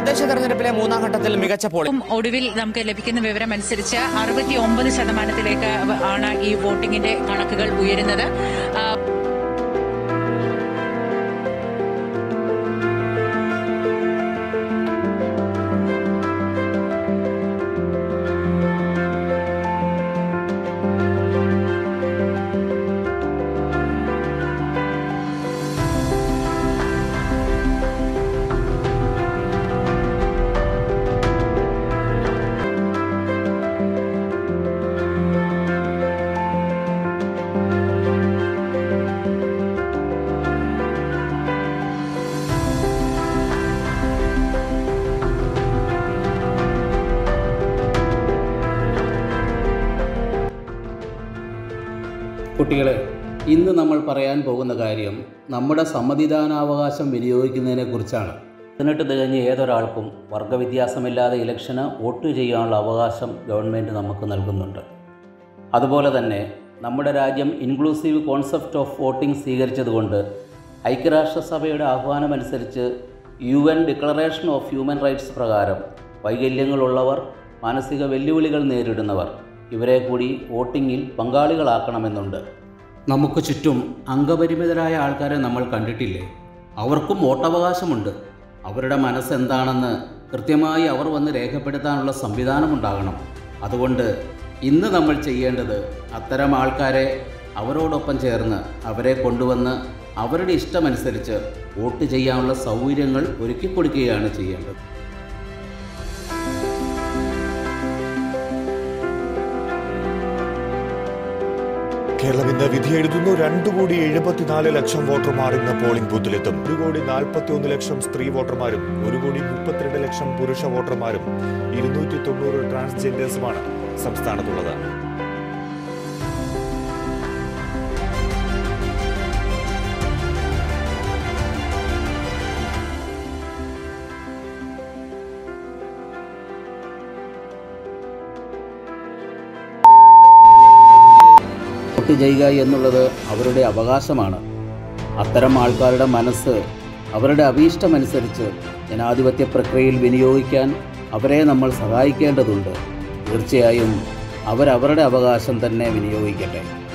തദ്ദേശ തെരഞ്ഞെടുപ്പിലെ മൂന്നാം ഘട്ടത്തിൽ മികച്ച പോളിംഗ് ഉം ഒടുവിൽ നമുക്ക് ലഭിക്കുന്ന വിവരം അനുസരിച്ച് അറുപത്തി ഒമ്പത് ശതമാനത്തിലേക്ക് ആണ് ഈ വോട്ടിംഗിന്റെ കണക്കുകൾ ഉയരുന്നത് ആ, കുട്ടികളെ ഇന്ന് നമ്മൾ പറയാൻ പോകുന്ന കാര്യം നമ്മുടെ സമ്മതിദാനാവകാശം വിനിയോഗിക്കുന്നതിനെക്കുറിച്ചാണ് പതിനെട്ട് തികഞ്ഞ ഏതൊരാൾക്കും വർഗവ്യത്യാസമില്ലാതെ ഇലക്ഷന് വോട്ട് ചെയ്യാനുള്ള അവകാശം ഗവൺമെൻറ് നമുക്ക് നൽകുന്നുണ്ട് അതുപോലെ തന്നെ നമ്മുടെ രാജ്യം ഇൻക്ലൂസീവ് കോൺസെപ്റ്റ് ഓഫ് വോട്ടിംഗ് സ്വീകരിച്ചതുകൊണ്ട് ഐക്യരാഷ്ട്രസഭയുടെ ആഹ്വാനമനുസരിച്ച് U N declaration of human rights പ്രകാരം വൈകല്യങ്ങളുള്ളവർ മാനസിക വെല്ലുവിളികൾ നേരിടുന്നവർ ഇവരെ കൂടി വോട്ടിങ്ങിൽ പങ്കാളികളാക്കണമെന്നുണ്ട് നമുക്ക് ചുറ്റും അംഗപരിമിതരായ ആൾക്കാരെ നമ്മൾ കണ്ടിട്ടില്ലേ അവർക്കും വോട്ടവകാശമുണ്ട് അവരുടെ മനസ്സെന്താണെന്ന് കൃത്യമായി അവർ വന്ന് രേഖപ്പെടുത്താനുള്ള സംവിധാനമുണ്ടാകണം അതുകൊണ്ട് ഇന്ന് നമ്മൾ ചെയ്യേണ്ടത് അത്തരം ആൾക്കാരെ അവരോടൊപ്പം ചേർന്ന് അവരെ കൊണ്ടുവന്ന് അവരുടെ ഇഷ്ടമനുസരിച്ച് വോട്ട് ചെയ്യാനുള്ള സൗകര്യങ്ങൾ ഒരുക്കി കൊടുക്കുകയാണ് ചെയ്യേണ്ടത് കേരളം ഇന്ന് വിധി എഴുതുന്നു രണ്ടു കോടി എഴുപത്തിനാല് ലക്ഷം വോട്ടർമാർ ഇന്ന് പോളിംഗ് ബൂത്തിലെത്തും ഒരു കോടി നാൽപ്പത്തി ഒന്ന് ലക്ഷം സ്ത്രീ വോട്ടർമാരും ഒരു കോടി മുപ്പത്തിരണ്ട് ലക്ഷം പുരുഷ വോട്ടർമാരും ഇരുന്നൂറ്റി തൊണ്ണൂറ് ട്രാൻസ്ജെൻഡേഴ്സുമാണ് സംസ്ഥാനത്തുള്ളത് വോട്ട് ചെയ്യുക എന്നുള്ളത് അവരുടെ അവകാശമാണ് അത്തരം ആൾക്കാരുടെ മനസ്സ് അവരുടെ അഭീഷ്ടമനുസരിച്ച് ജനാധിപത്യ പ്രക്രിയയിൽ വിനിയോഗിക്കാൻ അവരെ നമ്മൾ സഹായിക്കേണ്ടതുണ്ട് തീർച്ചയായും അവരവരുടെ അവകാശം തന്നെ വിനിയോഗിക്കട്ടെ